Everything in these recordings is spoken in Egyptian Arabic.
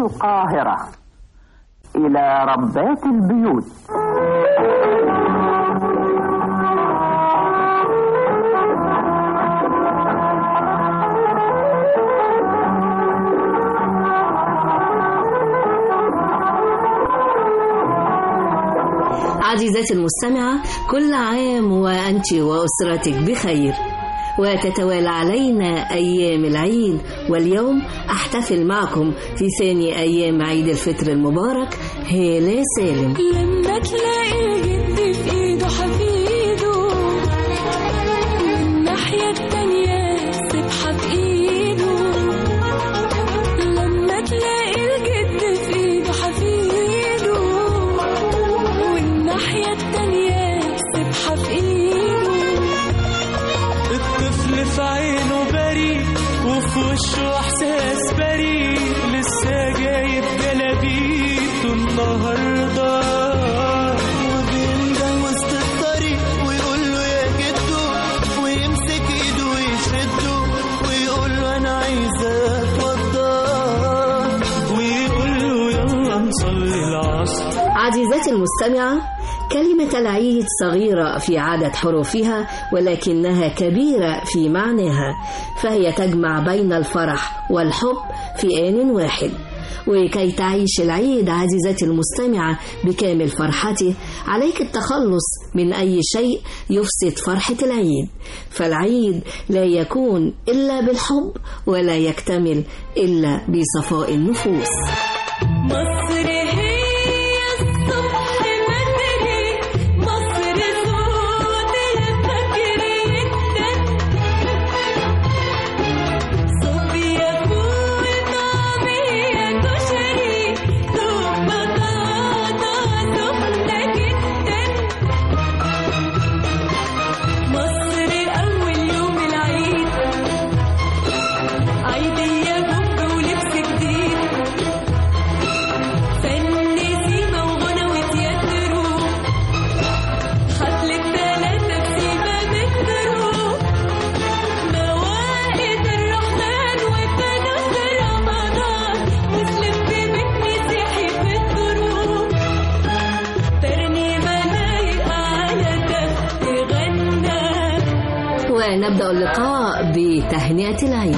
القاهرة إلى ربات البيوت عزيزتي المستمعة كل عام وأنت وأسرتك بخير وتتوالى علينا أيام العيد واليوم أحتفل معكم في ثاني أيام عيد الفطر المبارك هالة سالم لما تلاقي الجد في ايده حفيده والناحية التانية سبحة في ايده لما تلاقي الجد في ايده حفيده والناحية التانية سبحة في ايده الطفل في عينه بريء وفي وشه احساس بريء لسه جايب جلابيته النهارده وبيندم وسط الطريق ويقول له يا جدو ويمسك ايده ويشده ويقول له انا عايز اتوضى ويقول له يلا نصلي العصر عزيزتي المستمعة كلمة العيد صغيرة في عدد حروفها ولكنها كبيرة في معناها فهي تجمع بين الفرح والحب في آن واحد وكي تعيش العيد عزيزتي المستمعة بكامل فرحته عليك التخلص من أي شيء يفسد فرحة العيد فالعيد لا يكون إلا بالحب ولا يكتمل إلا بصفاء النفوس مصر هي الصبح بدري مصر صوت الفجر يدن صوبيا فول طعمية كشري دوب بطاطا سخنة جدا مصر أول يوم العيد عيدية بومب ولبس جديد فن سيما وغنى وتياترو حفلة تلاتة بسيما مترو موائد الرحمن وفانوس رمضان مسلم ببيت مسيحي في الدروب ترنيمة لايقة على ده تغنى ونبدأ اللقاء بتهنئة العيد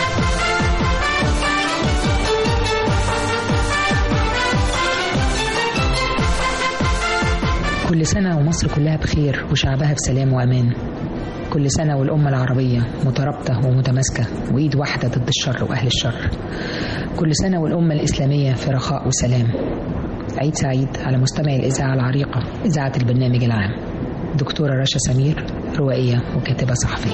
كل سنة ومصر كلها بخير وشعبها بسلام وأمان كل سنة والأمة العربية مترابطة ومتماسكة وإيد واحدة ضد الشر وأهل الشر كل سنة والأمة الإسلامية في رخاء وسلام عيد سعيد على مستمعي الإذاعة العريقة إذاعة البرنامج العام دكتورة رشا سمير روائية وكاتبة صحفية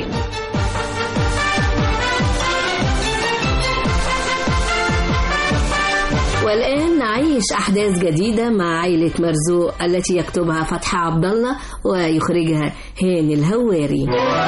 والآن نعيش أحداث جديدة مع عائلة مرزوق التي يكتبها فتحي عبد الله ويخرجها هاني الهواري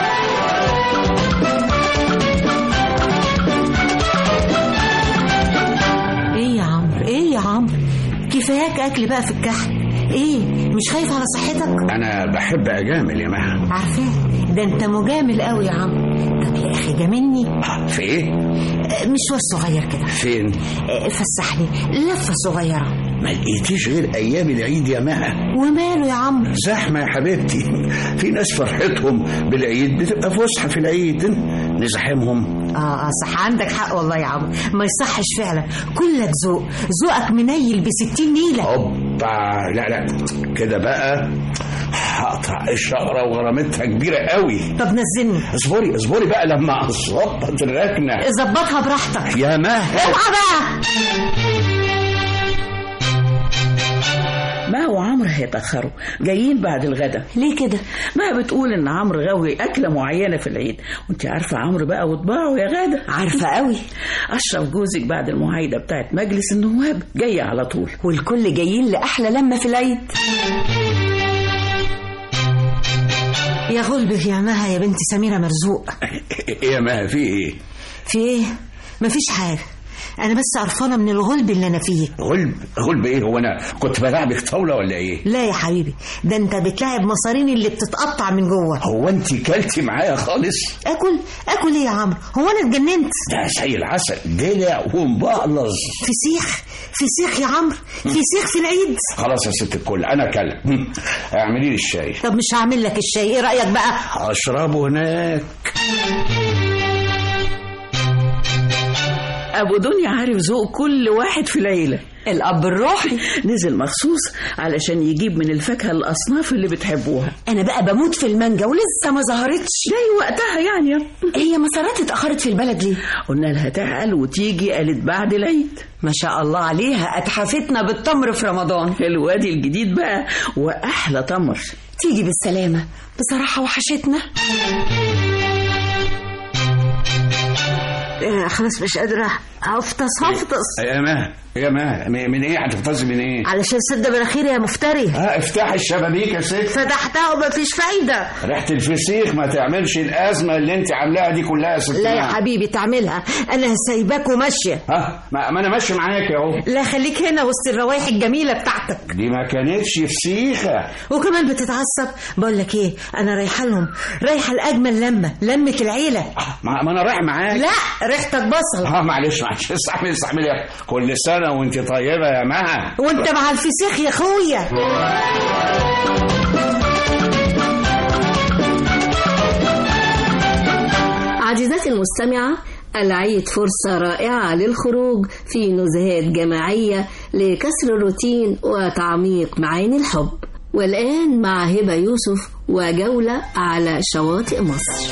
ايه يا عمرو ايه يا عمرو كفاياك اكل بقى في الكحل ايه مش خايف على صحتك انا بحب اجامل يا مها عارفاه ده انت مجامل قوي يا عمرو طب يا اخي جاملني في ايه آه، مشوار صغير كده فين آه، فسحني لفه صغيره ما لقيتيش غير ايام العيد يا مها وماله يا عمرو زحمه يا حبيبتي في ناس فرحتهم بالعيد بتبقى فسحه في العيد نزحمهم اه اه صح عندك حق والله يا عمرو ما يصحش فعلا كلك ذوق ذوقك منيل بستين نيله اوبا لا لا كده بقى هقطع الشقره وغرامتها كبيره قوي طب نزلني اصبري اصبري بقى لما اظبط الركنه ظبطها براحتك يا مها اوعى بقى ما هو عمرو هيتأخروا جايين بعد الغدا ليه كده ما بتقول ان عمرو غاوي أكلة معينة في العيد وانت عارفة عمرو بقى وطباعه يا غادة عارفه قوي أشرف جوزك بعد المعايدة بتاعت مجلس النواب جاية على طول والكل جايين لأحلى لمة في العيد يا غلبك يا مها يا بنت سميرة مرزوق ايه يا مها في ايه في ايه مفيش حاجة انا بس قرفانه من الغلب اللي انا فيه غلب غلب ايه هو انا كنت بلعبك طاوله ولا ايه لا يا حبيبي ده انت بتلاعب مصارين اللي بتتقطع من جوه هو انت كلتي معايا خالص اكل اكل ايه يا عمرو هو انا اتجننت ده زي العسل دلع ومبقلظ فسيخ فسيخ يا عمرو فسيخ في العيد خلاص يا ست الكل انا كلب هم. اعملي لي الشاي طب مش هعمل لك الشاي ايه رايك بقى اشربه هناك ابو دنيا عارف ذوق كل واحد في العيله الاب الروحي نزل مخصوص علشان يجيب من الفاكهه الاصناف اللي بتحبوها انا بقى بموت في المانجا ولسه ما ظهرتش جاي وقتها يعني هي مسارات اتاخرت في البلد ليه قلنا لها تعال وتيجي قالت بعد العيد ما شاء الله عليها اتحفتنا بالتمر في رمضان الوادي الجديد بقى واحلى تمر تيجي بالسلامه بصراحه وحشتنا آه خلاص مش قادره هفطس هفطس يا ما يا ما من ايه هتحفظي من ايه علشان سد مناخيري يا مفتري ها افتحي الشبابيك يا ست فتحتها ومفيش فايده ريحه الفسيخ ما تعملش الازمه اللي انت عاملاها دي كلها يا ست لا يا نعم. حبيبي تعملها انا سايباك وماشيه ها ما, ما انا ماشي معاك اهو لا خليك هنا وسط الروايح الجميله بتاعتك دي ما كانتش فسيخه وكمان بتتعصب بقول لك ايه انا رايحه لهم رايحه لاجمل لمه لمه العيله ما, ما انا رايح معاك لا ريحتك بصل اه معلش معلش استحمل استحمل يا كل سنه وانت طيبه يا مها وانت مع الفسيخ يا اخويا عزيزتي المستمعة العيد فرصة رائعة للخروج في نزهات جماعية لكسر الروتين وتعميق معاني الحب والآن مع هبة يوسف وجولة على شواطئ مصر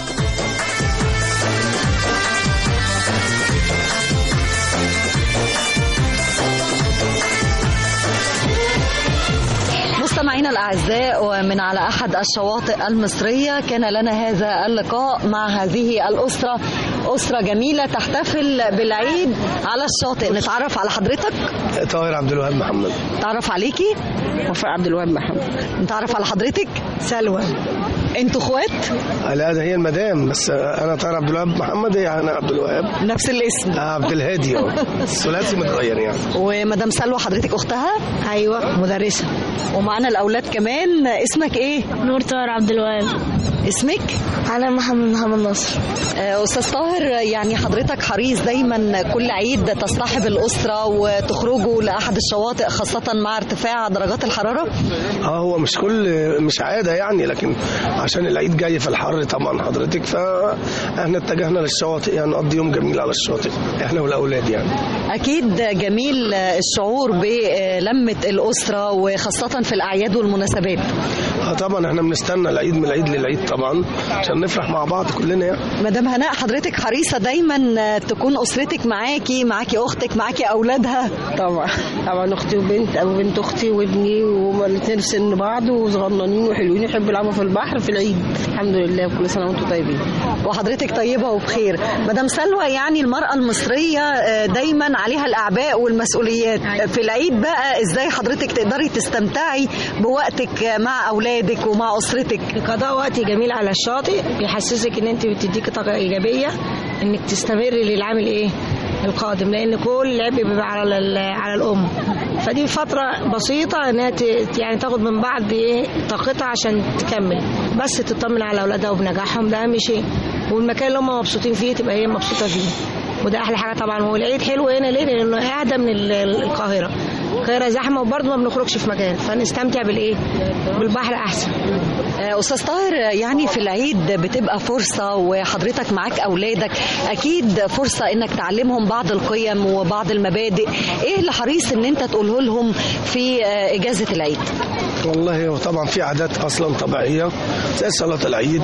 مستمعينا الأعزاء ومن على أحد الشواطئ المصرية كان لنا هذا اللقاء مع هذه الأسرة أسرة جميلة تحتفل بالعيد على الشاطئ نتعرف على حضرتك طاهر عبد الوهاب محمد تعرف عليكي وفاء عبد الوهاب محمد نتعرف على حضرتك سلوى انتوا اخوات لا ده هي المدام بس انا طاهر عبد الوهاب محمد هي انا عبد الوهاب نفس الاسم آه عبد الهادي اه الثلاثي متغير يعني ومدام سلوى حضرتك اختها ايوه مدرسه ومعانا الاولاد كمان اسمك ايه نور طاهر عبد الوهاب اسمك انا محمد محمد نصر آه، استاذ طاهر يعني حضرتك حريص دايما كل عيد تصطحب الاسره وتخرجوا لاحد الشواطئ خاصه مع ارتفاع درجات الحراره اه هو مش كل مش عاده يعني لكن عشان العيد جاي في الحر طبعا حضرتك فاحنا اتجهنا للشواطئ يعني نقضي يوم جميل على الشاطئ احنا والاولاد يعني اكيد جميل الشعور بلمه الاسره وخاصه في الاعياد والمناسبات اه طبعا احنا بنستنى العيد من العيد للعيد طبعا عشان نفرح مع بعض كلنا يعني مدام هناء حضرتك حريصه دايما تكون اسرتك معاكي معاكي اختك معاكي اولادها طبعا طبعا اختي وبنت ابو بنت اختي وابني وهما الاثنين في سن بعض وصغننين وحلوين يحبوا يلعبوا في البحر في العيد الحمد لله كل سنه وانتم طيبين وحضرتك طيبه وبخير مدام سلوى يعني المراه المصريه آه، دايما عليها الاعباء والمسؤوليات في العيد بقى ازاي حضرتك تقدري تستمتعي بوقتك مع اولادك ومع اسرتك قضاء وقت جميل على الشاطئ بيحسسك ان انت بتديكي طاقه ايجابيه انك تستمري للعام الايه القادم لان كل العبء بيبقى على ال- على الام فدي فتره بسيطه انها ت- يعني تاخد من بعض ايه طاقتها عشان تكمل بس تطمن على اولادها وبنجاحهم ده اهم شيء والمكان اللي هم مبسوطين فيه تبقى هي مبسوطه فيه وده احلى حاجه طبعا والعيد حلو هنا ليه لانه قاعده من ال- ال- القاهره القاهره زحمه وبرضه ما بنخرجش في مكان فنستمتع بالايه بالبحر احسن آه، استاذ طاهر يعني في العيد بتبقى فرصه وحضرتك معاك اولادك اكيد فرصه انك تعلمهم بعض القيم وبعض المبادئ ايه اللي حريص ان انت تقوله لهم في آه، اجازه العيد والله هو طبعا في عادات اصلا طبيعيه زي صلاه العيد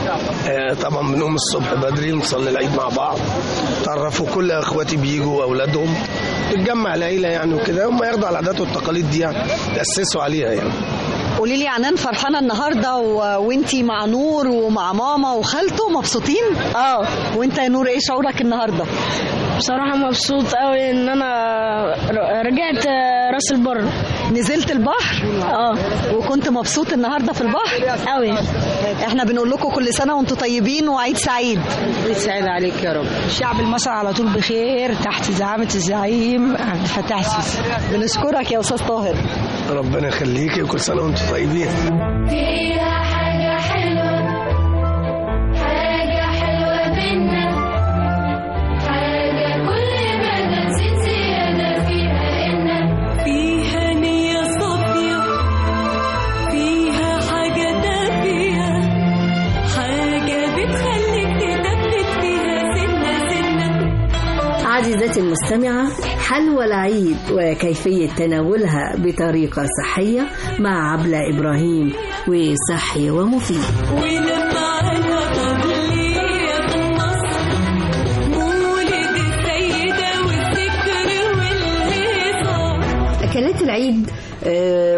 آه، طبعا بنقوم الصبح بدري نصلي العيد مع بعض تعرفوا كل اخواتي بيجوا واولادهم نتجمع العيله يعني وكده هم ياخدوا على العادات والتقاليد دي يعني ياسسوا عليها يعني قولي لي عنان فرحانه النهارده و... وانتي مع نور ومع ماما وخالته مبسوطين اه وانت يا نور ايه شعورك النهارده بصراحة مبسوط قوي ان انا ر- رجعت آه، راس البر نزلت البحر اه وكنت مبسوط النهارده في البحر قوي احنا بنقول لكم كل سنه وانتم طيبين وعيد سعيد عيد سعيد عليك يا رب الشعب المصري على طول بخير تحت زعامة الزعيم عبد الفتاح السيسي بنشكرك يا استاذ طاهر ربنا يخليكي وكل سنه وانتم طيبين فيها حاجة حلوة حاجة حلوة بينا حاجة كل ما نسيت زيادة فيها إنك فيها نية صافية فيها حاجة دافية حاجة بتخليك تدبك فيها سنة سنة عزيزتي المستمعة حلوى العيد وكيفية تناولها بطريقة صحية مع عبلة إبراهيم وصحي ومفيد ونفعنا قبلية في النصر مولد السيدة والذكر والهيصة أكلات العيد آه،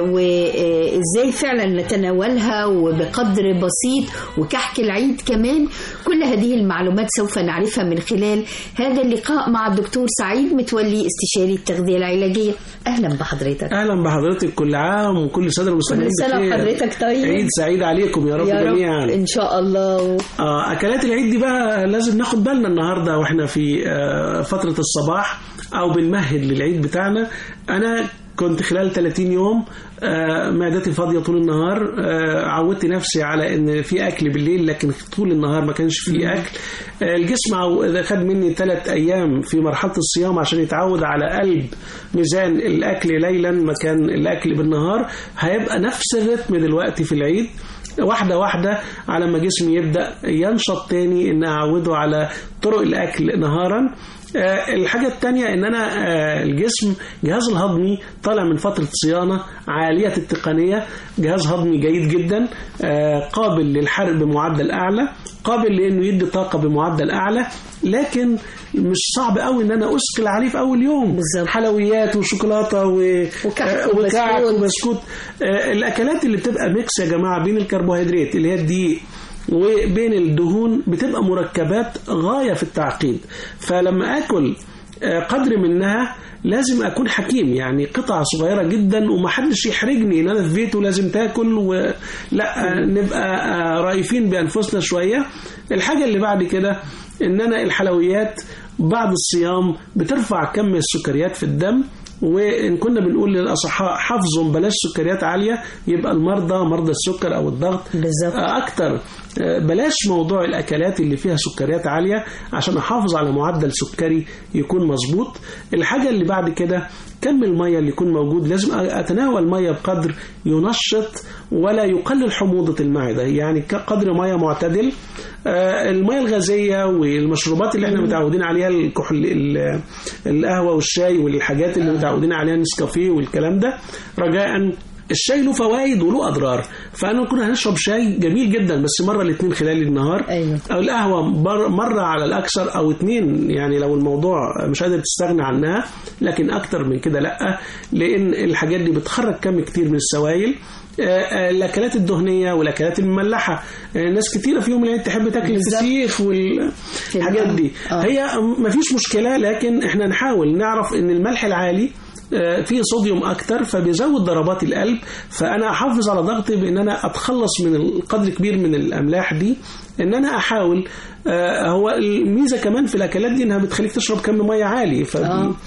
وازاي فعلا نتناولها وبقدر بسيط وكحك العيد كمان كل هذه المعلومات سوف نعرفها من خلال هذا اللقاء مع الدكتور سعيد متولي استشاري التغذية العلاجية أهلا بحضرتك اهلا بحضرتك كل عام وكل سنه المسلمين كل سنة بخير. وحضرتك طيب. عيد سعيد عليكم يا رب يا رب جميعا إن شاء الله آه اكلات العيد دي بقى لازم ناخد بالنا النهارده واحنا في آه فتره الصباح او بنمهد للعيد بتاعنا انا كنت خلال 30 يوم آه، معدتي فاضيه طول النهار آه، عودت نفسي على ان في اكل بالليل لكن طول النهار ما كانش في اكل آه، الجسم عو- خد مني ثلاث ايام في مرحله الصيام عشان يتعود على قلب ميزان الاكل ليلا مكان الاكل بالنهار هيبقى نفس الريتم دلوقتي في العيد واحدة واحدة على ما جسمي يبدأ ينشط تاني إن أعوده على طرق الأكل نهارا آه، الحاجة التانية إن أنا آه، الجسم جهاز الهضمي طالع من فترة صيانة عالية التقنية جهاز هضمي جيد جدا آه، قابل للحرق بمعدل أعلى قابل لأنه يدي طاقة بمعدل أعلى لكن مش صعب قوي ان انا اثقل عليه في اول يوم بالزبط. حلويات وشوكولاته و... وكعك آه، وكعك وبسكوت. وبسكوت آه، الاكلات اللي بتبقى ميكس يا جماعه بين الكربوهيدرات اللي هي الدقيق وبين الدهون بتبقى مركبات غايه في التعقيد فلما اكل آه، قدر منها لازم اكون حكيم يعني قطع صغيره جدا ومحدش يحرجني ان انا في بيته لازم تاكل ولا آه، نبقى آه، رايفين بانفسنا شويه الحاجه اللي بعد كده ان انا الحلويات بعد الصيام بترفع كم السكريات في الدم وان كنا بنقول للاصحاء حافظوا بلاش سكريات عاليه يبقى المرضى مرضى السكر او الضغط بالظبط اكتر آه، بلاش موضوع الاكلات اللي فيها سكريات عاليه عشان احافظ على معدل سكري يكون مظبوط الحاجه اللي بعد كده كم الميه اللي يكون موجود لازم اتناول ميه بقدر ينشط ولا يقلل حموضه المعده يعني قدر ميه معتدل آه، الميه الغازيه والمشروبات اللي احنا متعودين عليها الكحول ال- القهوه والشاي والحاجات اللي متعودين عليها النسكافيه والكلام ده رجاء الشاي له فوائد وله اضرار فانا كنا هنشرب شاي جميل جدا بس مره الاثنين خلال النهار أيوة. او القهوه بر- مره على الاكثر او اثنين يعني لو الموضوع مش قادر تستغنى عنها لكن اكتر من كده لا لان الحاجات دي بتخرج كم كتير من السوائل آه، آه، الاكلات الدهنيه والاكلات المملحه آه، ناس كتيره في يوم العيد تحب تاكل الفسيخ والحاجات دي هي مفيش مشكله لكن احنا نحاول نعرف ان الملح العالي آه، فيه صوديوم اكتر فبيزود ضربات القلب فانا احافظ على ضغطي بان انا اتخلص من القدر كبير من الاملاح دي ان انا احاول آه، هو الميزه كمان في الاكلات دي انها بتخليك تشرب كم ميه عالي ف...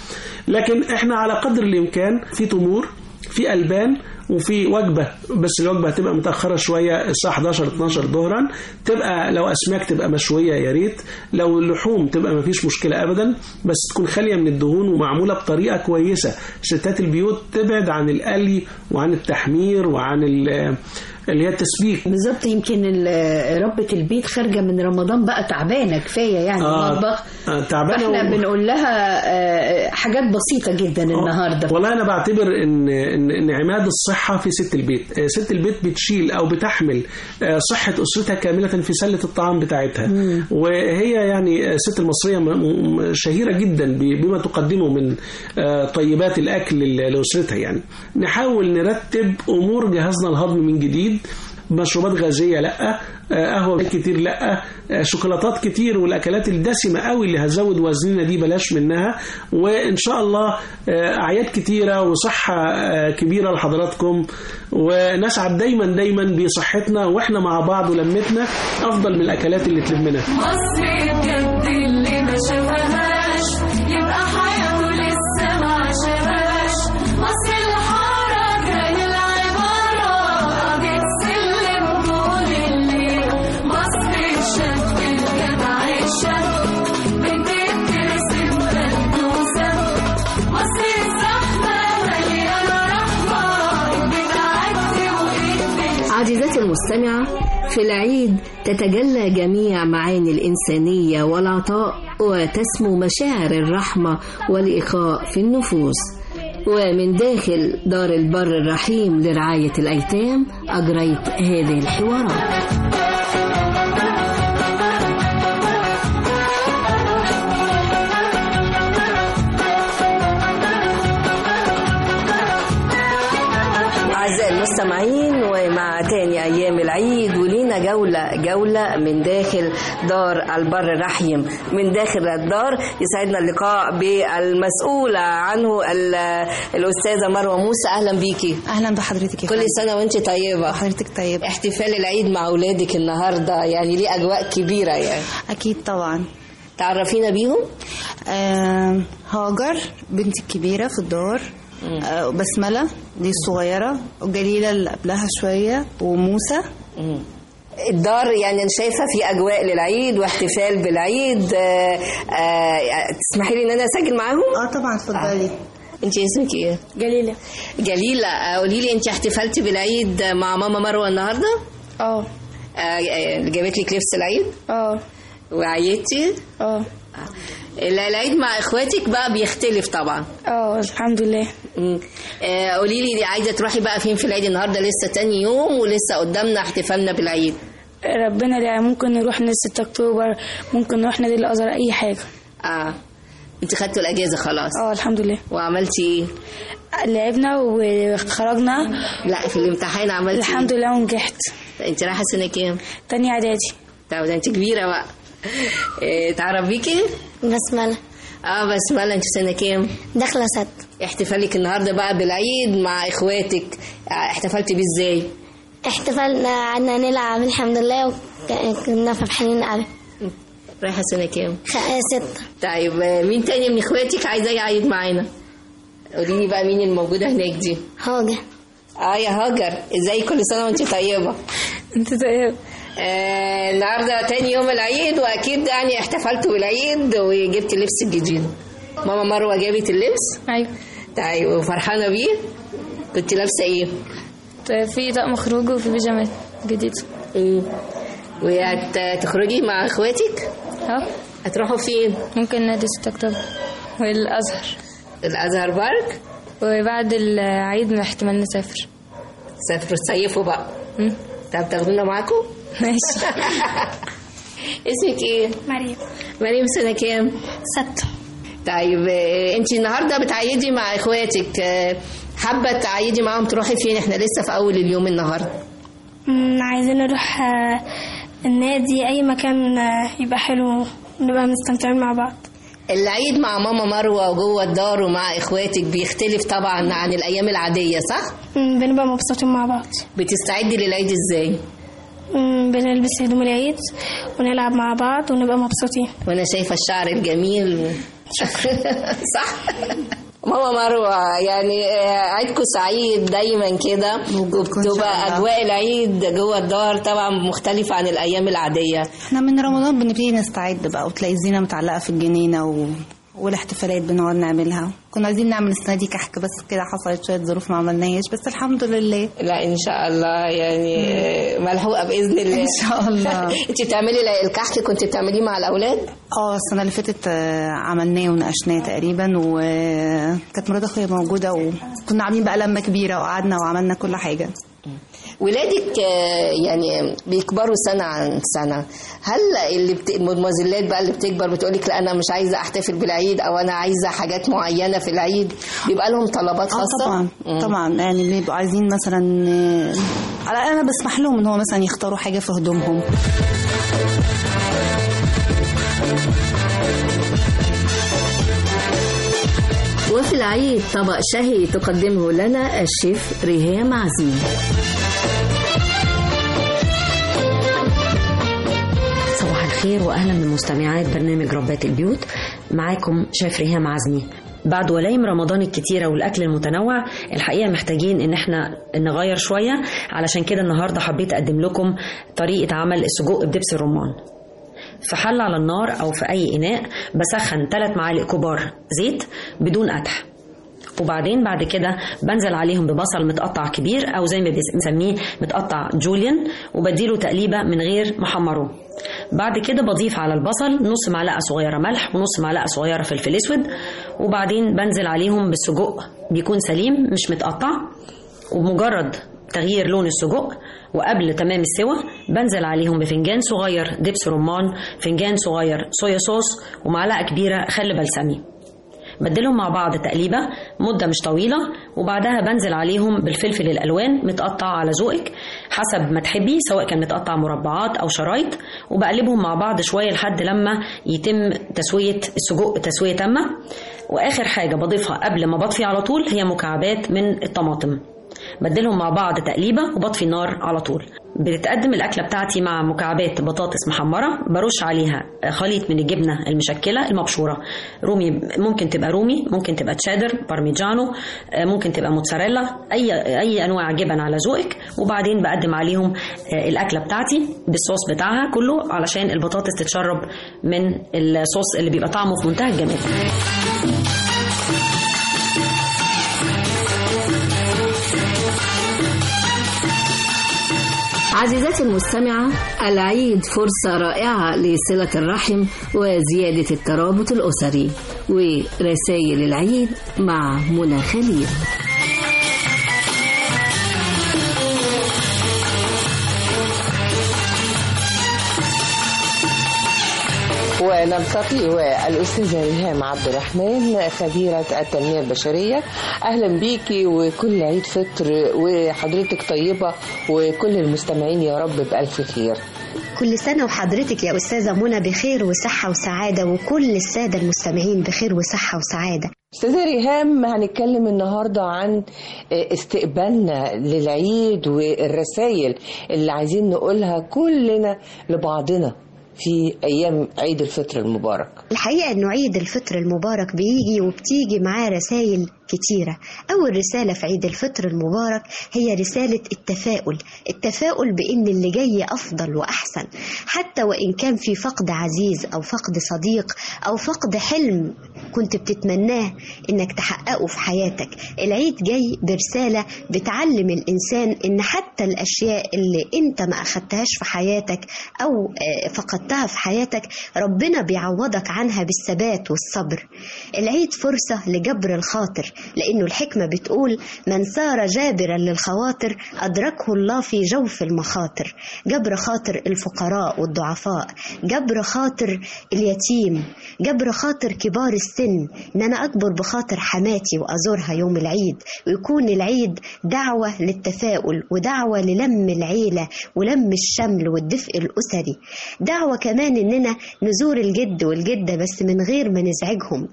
لكن احنا على قدر الامكان في تمور في البان وفي وجبه بس الوجبه هتبقى متاخره شويه الساعه 11 12 ظهرا تبقى لو اسماك تبقى مشويه يا ريت لو اللحوم تبقى ما فيش مشكله ابدا بس تكون خاليه من الدهون ومعموله بطريقه كويسه ستات البيوت تبعد عن القلي وعن التحمير وعن ال- اللي هي التسبيك بالظبط يمكن ال- ربة البيت خارجة من رمضان بقى تعبانة كفاية يعني آه، المطبخ آه، تعبانه فاحنا و- بنقول لها آه، حاجات بسيطة جدا النهاردة والله انا بعتبر ان ان ان عماد الصحه في ست البيت آه، ست البيت بتشيل او بتحمل آه، صحه اسرتها كامله في سله الطعام بتاعتها وهي يعني الست المصريه م- م- شهيره جدا ب- بما تقدمه من آه، طيبات الاكل ل- لاسرتها يعني نحاول نرتب امور جهازنا الهضمي من جديد مشروبات غازيه لا آه، قهوه كتير لا آه، شوكولاتات كتير والاكلات الدسمه قوي اللي هتزود وزننا دي بلاش منها وان شاء الله آه، اعياد كتيره وصحه آه، كبيره لحضراتكم ونسعد دايما دايما بصحتنا واحنا مع بعض ولمتنا افضل من الاكلات اللي تلمنا مصر بجد اللي ما شافهاش يبقى حياته لسه ما عاشهاش مصر الحارة كان العبارة قضية سلم طول الليل مصر الشاب الجدع الشاب بنت بترسم بلدوسة مصر الزحمة مليانة رحمة بتعدي وإيد عزيزتي المستمعة في العيد تتجلى جميع معاني الإنسانية والعطاء وتسمو مشاعر الرحمة والإخاء في النفوس ومن داخل دار البر الرحيم لرعاية الأيتام أجريت هذه الحوارات أعزائي المستمعين ومع تاني أيام العيد ولينا جولة جولة من داخل دار البر الرحيم من داخل الدار يسعدنا اللقاء بالمسؤولة عنه ال- الأستاذة مروة موسى أهلا بيكي اهلا بحضرتك يا كل فندم. سنة وانت طيبة حضرتك طيب احتفال العيد مع أولادك النهاردة يعني ليه أجواء كبيرة يعني اكيد طبعا تعرفينا بيهم آه هاجر بنتي الكبيره في الدار آه بسمله دي الصغيره وجليله اللي قبلها شويه وموسى الدار يعني انا شايفه في اجواء للعيد واحتفال بالعيد آه، آه، تسمحي لي ان انا اسجل معاهم اه طبعا اتفضلي انت اسمك ايه جليلة جليله آه، قولي لي انت احتفلتي بالعيد مع ماما مروه النهارده اه آه، آه، جابت لك لبس العيد اه وعيدتي اه لا، العيد مع اخواتك بقى بيختلف طبعا اه الحمد لله مم. آه، قولي لي عايزه تروحي بقى فين في العيد النهارده لسه تاني يوم ولسه قدامنا احتفالنا بالعيد ربنا يعني ممكن نروح نادي 6 اكتوبر ممكن نروح نادي الازهر اي حاجه اه انت خدتوا الاجازه خلاص اه الحمد لله وعملتي ايه لعبنا وخرجنا لا في الامتحان عملتي الحمد لله ونجحت انت رايحه سنه كام تاني اعدادي طب ده انت كبيره بقى إيه تعرف بيكي بسملة اه بسمله انت سنه كام داخلة ست احتفالك النهارده بقى بالعيد مع اخواتك آه، احتفلتي بيه ازاي احتفلنا قعدنا نلعب الحمد لله وكنا فرحانين قوي رايحه سنه كام خ- ستة طيب آه، مين تاني من اخواتك عايزه يعيد معانا قولي لي بقى مين الموجوده هناك دي هاجر اه يا هاجر ازاي كل سنه وانت طيبه انت طيب آه النهارده تاني يوم العيد واكيد يعني احتفلتوا بالعيد وجبت اللبس الجديد ماما مروه جابت اللبس ايوه طيب وفرحانه بيه كنت لابسه ايه طيب في طقم خروج وفي بيجامات جديدة امم وهتخرجي مع اخواتك اه هتروحوا فين ممكن نادي 6 اكتوبر والازهر الازهر بارك وبعد العيد احتمال نسافر سافروا تصيفوا بقى مم. طب تاخدونا معاكم ماشي اسمك ايه مريم مريم سنه كام ستة طيب انت النهارده بتعيدي مع اخواتك آه، حابه تعيدي معاهم تروحي فين احنا لسه في اول اليوم النهارده مم، عايزين نروح آه، النادي أي مكان آه، يبقى حلو ونبقى مستمتعين مع بعض العيد مع ماما مروه وجوه الدار ومع اخواتك بيختلف طبعا عن الايام العاديه صح مم، بنبقى مبسوطين مع بعض بتستعدي للعيد ازاي مم، بنلبس هدوم العيد ونلعب مع بعض ونبقى مبسوطين وانا شايفه الشعر الجميل صح ماما مروة يعني آه، عيدكم سعيد دايما كده وبتبقى اجواء العيد جوه الدار طبعا مختلفة عن الايام العادية احنا من رمضان بنبتدي نستعد بقى وتلاقي الزينه متعلقه في الجنينه و... والاحتفالات بنقعد نعملها كنا عايزين نعمل السنه دي كحك بس كده حصلت شويه ظروف ما عملناش بس الحمد لله لا ان شاء الله يعني آه، ملحوقة باذن الله ان شاء الله انت بتعملي الكحك كنت بتعمليه مع الاولاد اه السنه اللي فاتت آه، عملناه وناقشناه تقريبا وكانت مرات اخويا موجوده وكنا عاملين بقى لمه كبيره وقعدنا وعملنا كل حاجه ولادك آه، يعني بيكبروا سنة عن سنة هل اللي بت... المدمزلات بقى اللي بتكبر بتقولك لا أنا مش عايزة أحتفل بالعيد أو أنا عايزة حاجات معينة في العيد بيبقى لهم طلبات اه خاصة؟ طبعا مم. طبعا يعني بيبقوا عايزين مثلا آه، على انا بسمح لهم ان هو مثلا يختاروا حاجه في هدومهم وفي العيد طبق شهي تقدمه لنا الشيف ريهام عزمي صباح الخير واهلا بمستمعات برنامج ربات البيوت معاكم شيف ريهام عزمي بعد ولايم رمضان الكتيرة والأكل المتنوع الحقيقة محتاجين إن احنا نغير شوية علشان كده النهاردة حبيت أقدم لكم طريقة عمل السجق بدبس الرمان في حل على النار أو في أي إناء بسخن 3 معالق كبار زيت بدون قدح وبعدين بعد كده بنزل عليهم ببصل متقطع كبير او زي ما بنسميه متقطع جوليان وبديله تقليبه من غير محمره بعد كده بضيف على البصل نص معلقه صغيره ملح ونص معلقه صغيره فلفل اسود وبعدين بنزل عليهم بالسجق بيكون سليم مش متقطع وبمجرد تغيير لون السجق وقبل تمام السوى بنزل عليهم بفنجان صغير دبس رمان فنجان صغير صويا صوص ومعلقه كبيره خل بلسمي بدلهم مع بعض تقليبة مدة مش طويلة وبعدها بنزل عليهم بالفلفل الألوان متقطع على ذوقك حسب ما تحبي سواء كان متقطع مربعات أو شرايط وبقلبهم مع بعض شوية لحد لما يتم تسوية السجق تسوية تامة وآخر حاجة بضيفها قبل ما بطفي على طول هي مكعبات من الطماطم بدلهم مع بعض تقليبة وبطفي النار على طول بتتقدم الأكلة بتاعتي مع مكعبات بطاطس محمرة برش عليها خليط من الجبنة المشكلة المبشورة رومي ممكن تبقى رومي ممكن تبقى تشادر بارميجانو ممكن تبقى موتزاريلا أي أي أنواع جبن على ذوقك وبعدين بقدم عليهم الأكلة بتاعتي بالصوص بتاعها كله علشان البطاطس تتشرب من الصوص اللي بيبقى طعمه في منتهى الجمال عزيزاتي المستمعة العيد فرصة رائعة لصلة الرحم وزيادة الترابط الأسري ورسائل العيد مع منى خليل ونلتقي والأستاذة ريهام عبد الرحمن خبيرة التنمية البشرية أهلا بيكي وكل عيد فطر وحضرتك طيبة وكل المستمعين يا رب بألف خير كل سنة وحضرتك يا أستاذة منى بخير وصحة وسعادة وكل السادة المستمعين بخير وصحة وسعادة أستاذة ريهام هنتكلم النهاردة عن استقبالنا للعيد والرسائل اللي عايزين نقولها كلنا لبعضنا في أيام عيد الفطر المبارك الحقيقة أنه عيد الفطر المبارك بيجي وبتيجي معاه رسائل كتيرة أول رسالة في عيد الفطر المبارك هي رسالة التفاؤل التفاؤل بأن اللي جاي أفضل وأحسن حتى وإن كان في فقد عزيز أو فقد صديق أو فقد حلم كنت بتتمناه إنك تحققه في حياتك العيد جاي برسالة بتعلم الإنسان إن حتى الأشياء اللي أنت ما أخدتهاش في حياتك أو فقدتها في حياتك ربنا بيعوضك عنها بالثبات والصبر العيد فرصة لجبر الخاطر لأنه الحكمة بتقول من سار جابرا للخواطر أدركه الله في جوف المخاطر جبر خاطر الفقراء والضعفاء جبر خاطر اليتيم جبر خاطر كبار السن إن أنا أكبر بخاطر حماتي وأزورها يوم العيد ويكون العيد دعوة للتفاؤل ودعوة للم العيلة ولم الشمل والدفء الأسري دعوة كمان إننا نزور الجد والجدة بس من غير ما نزعجهم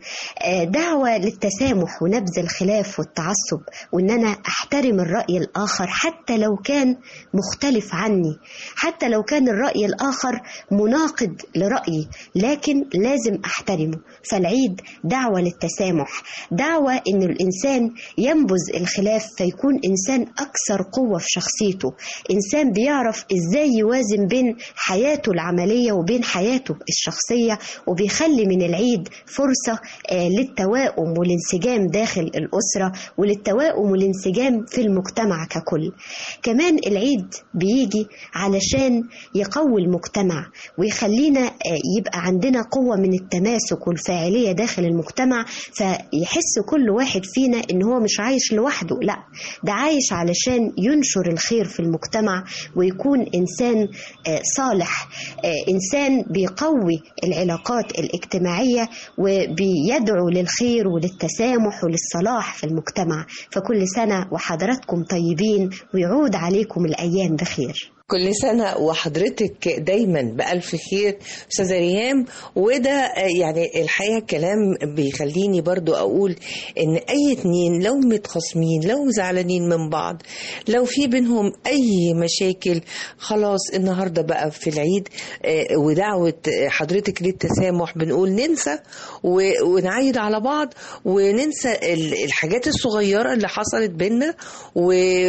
دعوة للتسامح ونبذ الخلاف والتعصب وإن أنا أحترم الرأي الآخر حتى لو كان مختلف عني حتى لو كان الرأي الآخر مناقض لرأيي لكن لازم أحترمه فالعيد دعوة للتسامح دعوة إن الإنسان ينبذ الخلاف فيكون إنسان أكثر قوة في شخصيته إنسان بيعرف إزاي يوازن بين حياته العملية وبين حياته الشخصية وبيخلي من العيد فرصة للتوائم والانسجام داخل الأسرة وللتوائم والانسجام في المجتمع ككل كمان العيد بيجي علشان يقوي المجتمع ويخلينا آه، يبقى عندنا قوة من التماسك والفاعلية داخل المجتمع فيحس كل واحد فينا ان هو مش عايش لوحده لا ده عايش علشان ينشر الخير في المجتمع ويكون انسان آه، صالح آه، انسان بيقوي العلاقات الاجتماعية وبيدعو للخير وللتسامح وللصلاح في المجتمع فكل سنة وحضراتكم طيبين ويعود عليكم الأيام بخير كل سنة وحضرتك دايما بألف خير أستاذة ريهام وده آه، يعني الحقيقة كلام بيخليني برضو أقول إن أي اتنين لو متخاصمين لو زعلانين من بعض لو في بينهم أي مشاكل خلاص النهاردة بقى في العيد آه، ودعوة آه، حضرتك للتسامح بنقول ننسى و- ونعيد على بعض وننسى ال- الحاجات الصغيرة اللي حصلت بينا و-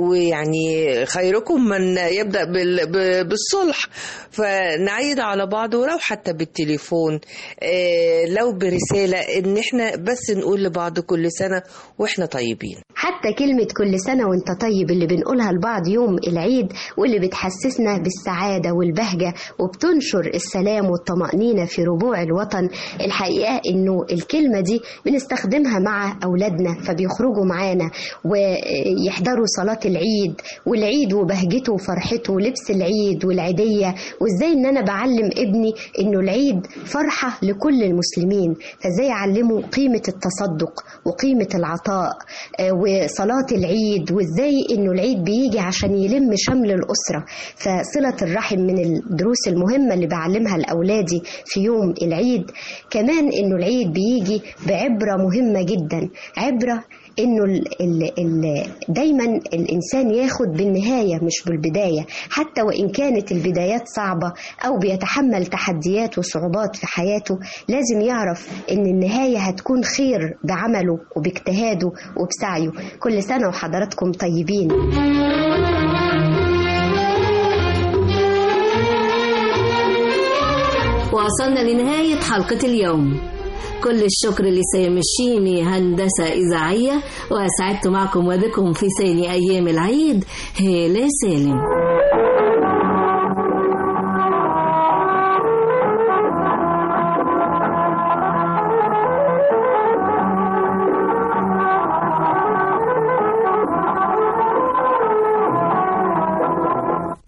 ويعني خيركم من يبدأ بال- ب- بالصلح فنعيد على بعض ولو حتى بالتليفون آه، لو برسالة ان احنا بس نقول لبعض كل سنة واحنا طيبين حتى كلمة كل سنة وانت طيب اللي بنقولها لبعض يوم العيد واللي بتحسسنا بالسعادة والبهجة وبتنشر السلام والطمأنينة في ربوع الوطن الحقيقة انه الكلمة دي بنستخدمها مع أولادنا فبيخرجوا معانا ويحضروا صلاة العيد والعيد وبهجته وفرحته ولبس العيد والعيدية وازاي ان انا بعلم ابني انه العيد فرحة لكل المسلمين فازاي اعلمه قيمة التصدق وقيمة العطاء آه، وصلاة العيد وازاي انه العيد بيجي عشان يلم شمل الأسرة فصلة الرحم من الدروس المهمة اللي بعلمها لأولادي في يوم العيد كمان انه العيد بيجي بعبرة مهمة جدا عبرة انه ال ال ال دايما الانسان ياخد بالنهايه مش بالبدايه حتى وان كانت البدايات صعبه او بيتحمل تحديات وصعوبات في حياته لازم يعرف ان النهايه هتكون خير بعمله وباجتهاده وبسعيه كل سنه وحضراتكم طيبين وصلنا لنهاية حلقة اليوم كل الشكر لسام الشيمي هندسة إذاعية وسعدت معكم وبكم في ثاني أيام العيد هالة سالم